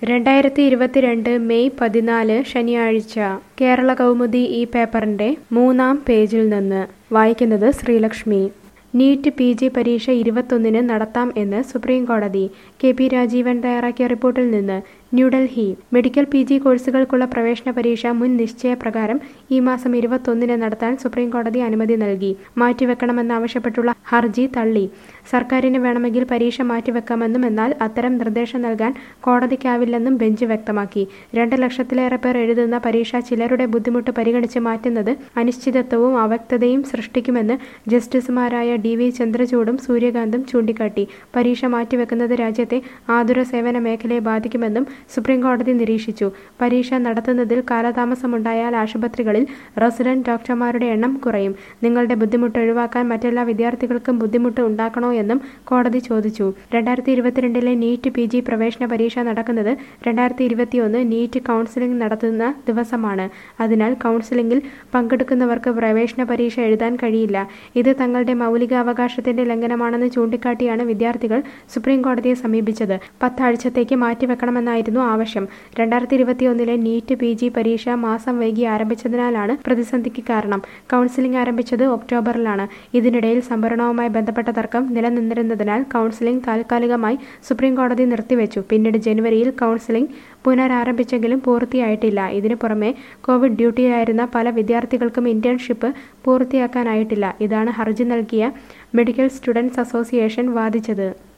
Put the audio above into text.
രണ്ടായിരത്തി ഇരുപത്തിരണ്ട് മെയ് പതിനാല് ശനിയാഴ്ച കേരള കൗമുദി ഈ പേപ്പറിന്റെ മൂന്നാം പേജിൽ നിന്ന് വായിക്കുന്നത് ശ്രീലക്ഷ്മി നീറ്റ് പി ജി പരീക്ഷ ഇരുപത്തൊന്നിന് നടത്താം എന്ന് സുപ്രീം കോടതി കെ പി രാജീവൻ തയ്യാറാക്കിയ റിപ്പോർട്ടിൽ നിന്ന് ന്യൂഡൽഹി മെഡിക്കൽ പി ജി കോഴ്സുകൾക്കുള്ള പ്രവേശന പരീക്ഷ മുൻ നിശ്ചയപ്രകാരം ഈ മാസം ഇരുപത്തൊന്നിന് നടത്താൻ സുപ്രീം കോടതി അനുമതി നൽകി മാറ്റിവെക്കണമെന്നാവശ്യപ്പെട്ടുള്ള ഹർജി തള്ളി സർക്കാരിന് വേണമെങ്കിൽ പരീക്ഷ മാറ്റിവെക്കാമെന്നും എന്നാൽ അത്തരം നിർദ്ദേശം നൽകാൻ കോടതിക്കാവില്ലെന്നും ബെഞ്ച് വ്യക്തമാക്കി രണ്ട് ലക്ഷത്തിലേറെ പേർ എഴുതുന്ന പരീക്ഷ ചിലരുടെ ബുദ്ധിമുട്ട് പരിഗണിച്ച് മാറ്റുന്നത് അനിശ്ചിതത്വവും അവ്യക്തതയും സൃഷ്ടിക്കുമെന്ന് ജസ്റ്റിസുമാരായ ഡി വി ചന്ദ്രചൂഡും സൂര്യകാന്തും ചൂണ്ടിക്കാട്ടി പരീക്ഷ മാറ്റിവെക്കുന്നത് രാജ്യത്തെ ആതുര സേവന മേഖലയെ ബാധിക്കുമെന്നും സുപ്രീം കോടതി നിരീക്ഷിച്ചു പരീക്ഷ നടത്തുന്നതിൽ കാലതാമസമുണ്ടായാൽ ആശുപത്രികളിൽ റെസിഡന്റ് ഡോക്ടർമാരുടെ എണ്ണം കുറയും നിങ്ങളുടെ ബുദ്ധിമുട്ട് ഒഴിവാക്കാൻ മറ്റെല്ലാ വിദ്യാർത്ഥികൾക്കും ബുദ്ധിമുട്ട് ഉണ്ടാക്കണോ എന്നും കോടതി ചോദിച്ചു രണ്ടായിരത്തി ഇരുപത്തിരണ്ടിലെ നീറ്റ് പി ജി പ്രവേശന പരീക്ഷ നടക്കുന്നത് രണ്ടായിരത്തി ഇരുപത്തിയൊന്ന് നീറ്റ് കൗൺസിലിംഗ് നടത്തുന്ന ദിവസമാണ് അതിനാൽ കൗൺസിലിംഗിൽ പങ്കെടുക്കുന്നവർക്ക് പ്രവേശന പരീക്ഷ എഴുതാൻ കഴിയില്ല ഇത് തങ്ങളുടെ മൗലികാവകാശത്തിന്റെ ലംഘനമാണെന്ന് ചൂണ്ടിക്കാട്ടിയാണ് വിദ്യാർത്ഥികൾ സുപ്രീം കോടതിയെ സമീപിച്ചത് പത്താഴ്ചത്തേക്ക് മാറ്റിവെക്കണമെന്നായിരുന്നു ആവശ്യം രണ്ടായിരത്തി ഇരുപത്തിയൊന്നിലെ നീറ്റ് പി ജി പരീക്ഷ മാസം വൈകി ആരംഭിച്ചതിനാലാണ് പ്രതിസന്ധിക്ക് കാരണം കൗൺസിലിംഗ് ആരംഭിച്ചത് ഒക്ടോബറിലാണ് ഇതിനിടയിൽ സംവരണവുമായി ബന്ധപ്പെട്ട തർക്കം നിലനിന്നിരുന്നതിനാൽ കൗൺസിലിംഗ് താൽക്കാലികമായി സുപ്രീം കോടതി നിർത്തിവെച്ചു പിന്നീട് ജനുവരിയിൽ കൗൺസിലിംഗ് പുനരാരംഭിച്ചെങ്കിലും പൂർത്തിയായിട്ടില്ല ഇതിനു പുറമെ കോവിഡ് ഡ്യൂട്ടിയിലായിരുന്ന പല വിദ്യാർത്ഥികൾക്കും ഇന്റേൺഷിപ്പ് പൂർത്തിയാക്കാനായിട്ടില്ല ഇതാണ് ഹർജി നൽകിയ മെഡിക്കൽ സ്റ്റുഡൻസ് അസോസിയേഷൻ വാദിച്ചത്